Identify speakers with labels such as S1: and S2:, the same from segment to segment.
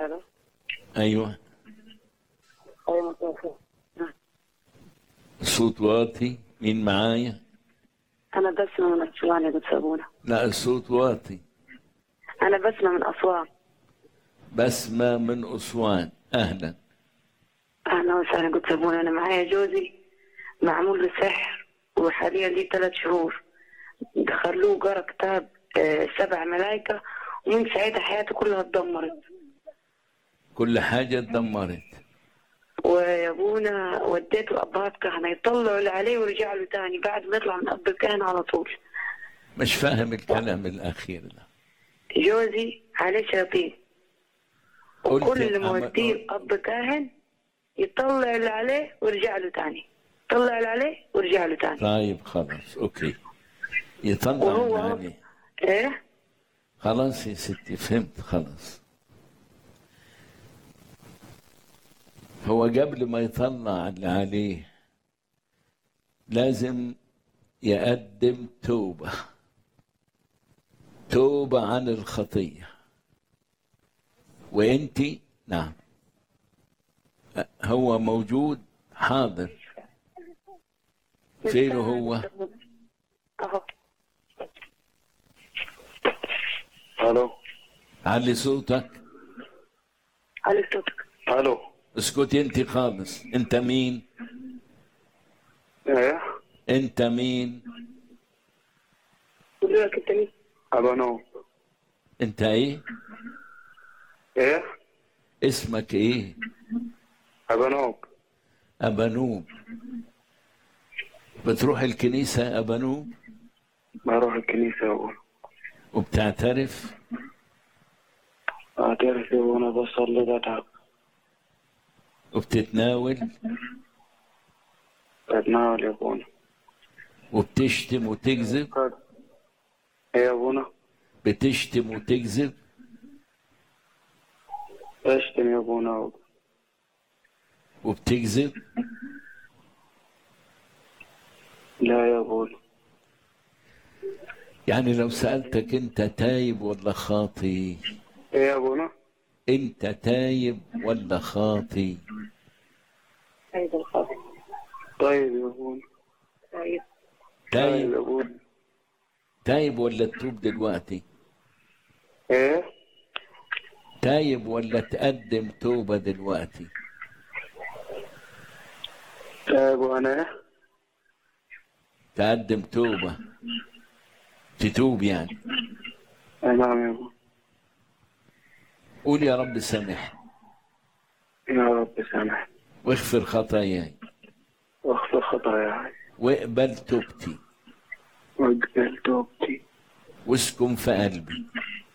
S1: الو
S2: ايوه
S1: ايوه مساء الخير نعم.
S2: الصوت واطي مين معايا
S1: انا بسمة من اسوان يا دكتور ابونا
S2: لا الصوت واطي
S1: انا بسمة من اسوان
S2: بسمة من أسوان أهلا
S1: اهلا وسهلا دكتور ابونا انا معايا جوزي معمول له سحر وحاليا ليه ثلاث شهور دخلوه قرا كتاب آه، سبع ملائكة ومن ساعتها حياته كلها اتدمرت
S2: كل حاجة اتدمرت
S1: ويا ابونا وديته ابهات كهنه يطلعوا اللي عليه ويرجع له تاني بعد ما يطلع من اب الكهنه على طول
S2: مش فاهم الكلام الأخير ده
S1: جوزي عليه شياطين
S2: قلت
S1: وكل اللي
S2: أما-
S1: موديه اب كاهن يطلع اللي عليه ويرجع له تاني يطلع اللي عليه ويرجع له تاني
S2: طيب خلاص أوكي يطلع
S1: وهو-
S2: من عليه
S1: ايه
S2: خلاص يا ستي فهمت خلاص هو قبل ما يطلع اللي عليه لازم يقدم توبة توبة عن الخطية وانت نعم هو موجود حاضر فين هو
S1: اهو
S3: الو
S2: علي صوتك
S1: على صوتك
S3: الو
S2: اسكت انت خالص انت مين
S3: ايه
S2: انت مين
S1: قول لك انت مين
S3: ابانو
S2: انت ايه
S3: ايه
S2: اسمك ايه
S3: ابانوب
S2: ابانوب بتروح الكنيسة ابانوب
S3: بروح الكنيسة اقول
S2: وبتعترف
S3: اعترف وانا بصلي بتعب
S2: وبتتناول
S3: بتناول يا ابونا
S2: وبتشتم وتكذب
S3: ايه يا ابونا
S2: بتشتم وتكذب
S3: اشتم يا ابونا
S2: وبتكذب
S3: لا يا ابونا
S2: يعني لو سألتك انت تايب ولا خاطي
S3: ايه يا ابونا
S2: انت تايب ولا خاطي
S1: ايضا الخاطئ
S3: طيب يا ابونا
S1: طيب
S3: طيب
S2: تايب
S3: يا ابونا
S2: تايب ولا تتوب دلوقتي
S3: ايه
S2: تايب ولا تقدم توبة دلوقتي
S3: طيب وانا ايه
S2: تقدم توبة تتوب يعني
S3: إيه نعم يا ابونا
S2: قول يا رب سامحني
S3: يا رب سامح
S2: واغفر خطاياي
S3: واغفر خطاياي
S2: واقبل توبتي
S3: واقبل توبتي
S2: واسكن في قلبي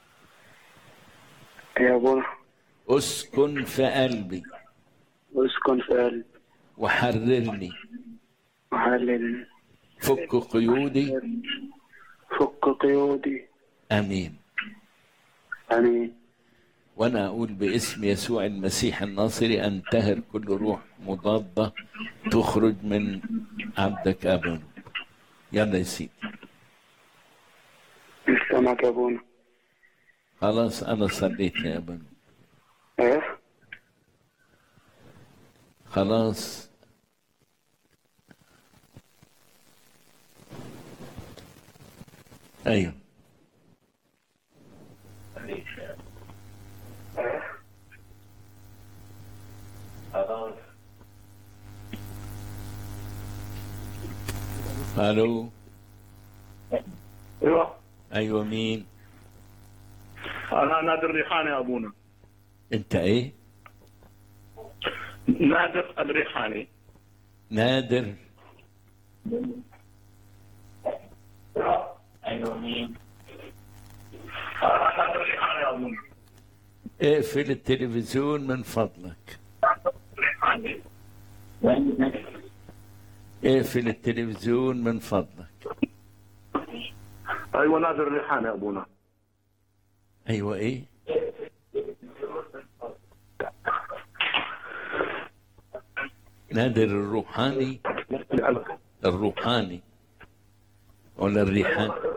S3: يا ابونا
S2: اسكن في قلبي
S3: واسكن في قلبي
S2: وحررني
S3: وحللني
S2: فك قيودي
S3: فك قيودي
S2: امين
S3: امين
S2: وانا اقول باسم يسوع المسيح الناصري انتهر كل روح مضاده تخرج من عبدك ابا يلا يا سيدي
S3: سامعك يا ابونا
S2: خلاص انا صليت يا ابا
S3: ايه
S2: خلاص ايوه الو
S4: ايوه
S2: ايوه مين
S4: انا نادر الريحاني يا ابونا
S2: انت ايه
S4: نادر الريحاني
S2: نادر
S4: ايوه مين؟ انا نادر الريحاني يا ابونا
S2: اقفل التلفزيون من فضلك
S4: الريحاني
S2: اقفل التلفزيون من فضلك
S4: ايوه نادر الريحاني يا ابونا
S2: ايوه ايه نادر الروحاني الروحاني ولا الريحان